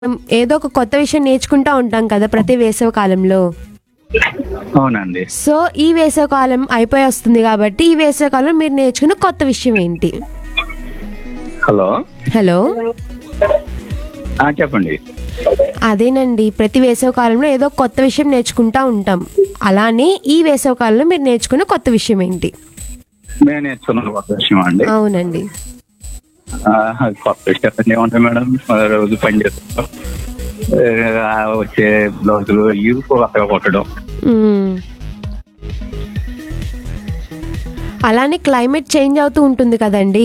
మనం ఏదో ఒక కొత్త విషయం నేర్చుకుంటా ఉంటాం కదా ప్రతి వేసవి కాలంలో అవునండి సో ఈ వేసవి కాలం అయిపోయి వస్తుంది కాబట్టి ఈ వేసవి కాలం మీరు నేర్చుకున్న కొత్త విషయం ఏంటి హలో హలో ఆ, చెప్పండి అదేనండి ప్రతి వేసవి కాలంలో ఏదో కొత్త విషయం నేర్చుకుంటా ఉంటాం అలానే ఈ వేసవి కాలంలో మీరు నేర్చుకున్న కొత్త విషయం ఏంటి నేను నేర్చుకున్న కొత్త విషయం అండి అవునండి ఆ, కొత్త విషయం అంటే ఏముంటాయి మేడం ఆ, రోజు పని చేస్తాం ఆ, వచ్చే బ్లౌజులు ఇవి కొత్తగా కుట్టడం మ్మ్. అలానే క్లైమేట్ చేంజ్ అవుతూ ఉంటుంది కదండి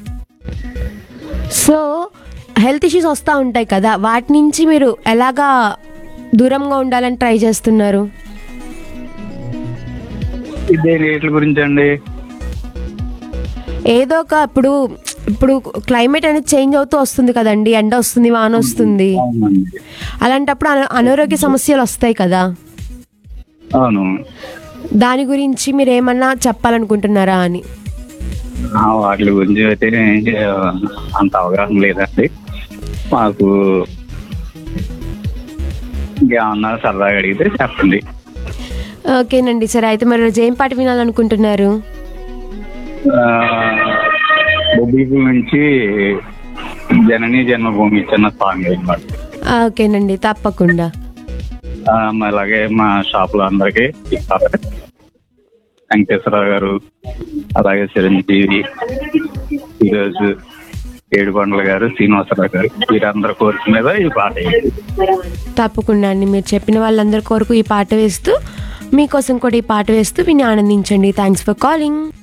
సో హెల్త్ ఇష్యూస్ వస్తూ ఉంటాయి కదా వాటి నుంచి మీరు ఎలాగా దూరంగా ఉండాలని ట్రై చేస్తున్నారు ఇదే రేట్ల గురించి అండి ఏదో ఒక ఇప్పుడు ఇప్పుడు క్లైమేట్ అనేది చేంజ్ అవుతూ వస్తుంది కదండి ఎండ వస్తుంది వాన వస్తుంది అవునండి. అలాంటప్పుడు అన- అనారోగ్య సమస్యలు వస్తాయి కదా అవును దాని గురించి మీరు ఏమన్నా చెప్పాలనుకుంటున్నారా అని ఆ, వాటి గురించి అయితే అంత అవగాహన లేదండి మాకు ఇంకేమన్నా సరదాగా అడిగితే చెప్పండి ఓకేనండి సరే అయితే మరి రోజు ఏం పాట వినాలనుకుంటున్నారు బొబ్బిలి నుంచి జనని జన్మభూమి చిన్న సాంగ్ అనమాట ఆ, ఓకేనండి తప్పకుండా ఆ, మరి అలాగే మా షాప్ లో అందరికి వెంకటేశ్వరరావు గారు అలాగే చిరంజీవి ఈరోజు ఏడుకొండల గారు శ్రీనివాసరావు గారు వీరందరి కోరిక మీద ఈ పాట అయింది తప్పకుండా అండి మీరు చెప్పిన వాళ్ళందరి కొరకు ఈ పాట వేస్తూ మీకోసం కూడా ఈ పాట వేస్తూ విని ఆనందించండి థ్యాంక్స్ ఫర్ కాలింగ్